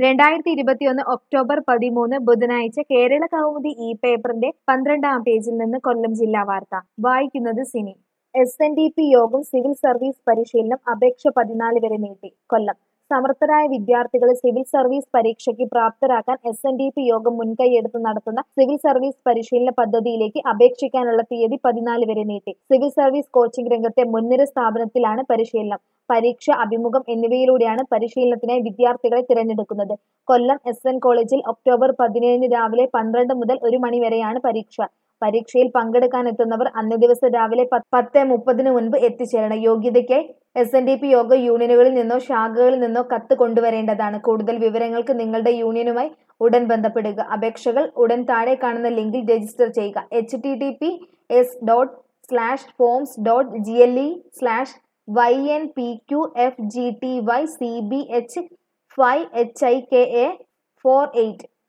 രണ്ടായിരത്തി ഇരുപത്തിയൊന്ന് ഒക്ടോബർ പതിമൂന്ന് ബുധനാഴ്ച കേരള കൗമുദി ഇ പേപ്പറിന്റെ പന്ത്രണ്ടാം പേജിൽ നിന്ന് കൊല്ലം ജില്ലാ വാർത്ത വായിക്കുന്നത് Sini S N D P യോഗം സിവിൽ സർവീസ് പരിശീലനം അപേക്ഷ പതിനാല് വരെ നീട്ടി കൊല്ലം സമർത്ഥരായ വിദ്യാർത്ഥികളെ സിവിൽ സർവീസ് പരീക്ഷയ്ക്ക് പ്രാപ്തരാക്കാൻ എസ് എൻ ഡി പി യോഗം മുൻകൈയെടുത്ത് നടത്തുന്ന സിവിൽ സർവീസ് പരിശീലന പദ്ധതിയിലേക്ക് അപേക്ഷിക്കാനുള്ള തീയതി പതിനാല് വരെ നീട്ടി സിവിൽ സർവീസ് കോച്ചിംഗ് രംഗത്തെ മുൻനിര സ്ഥാപനത്തിലാണ് പരിശീലനം പരീക്ഷ അഭിമുഖം എന്നിവയിലൂടെയാണ് പരിശീലനത്തിനായി വിദ്യാർത്ഥികളെ തിരഞ്ഞെടുക്കുന്നത് കൊല്ലം എസ് എൻ കോളേജിൽ ഒക്ടോബർ പതിനേഴിന് രാവിലെ പന്ത്രണ്ട് മുതൽ ഒരു മണി വരെയാണ് പരീക്ഷ പരീക്ഷയിൽ പങ്കെടുക്കാൻ എത്തുന്നവർ അന്നേ ദിവസം രാവിലെ പത്ത് പത്ത് മുപ്പതിന് മുൻപ് എത്തിച്ചേരണം യോഗ്യതയ്ക്കായി എസ് എൻ ഡി പി യോഗ യൂണിയനുകളിൽ നിന്നോ ശാഖകളിൽ നിന്നോ കത്ത് കൊണ്ടുവരേണ്ടതാണ് കൂടുതൽ വിവരങ്ങൾക്ക് നിങ്ങളുടെ യൂണിയനുമായി ഉടൻ ബന്ധപ്പെടുക അപേക്ഷകൾ ഉടൻ താഴെ കാണുന്ന ലിങ്കിൽ രജിസ്റ്റർ ചെയ്യുക H T T P S dot slash forms dot G L E slash Y N P Q F G T Y C B H five H I K A four eight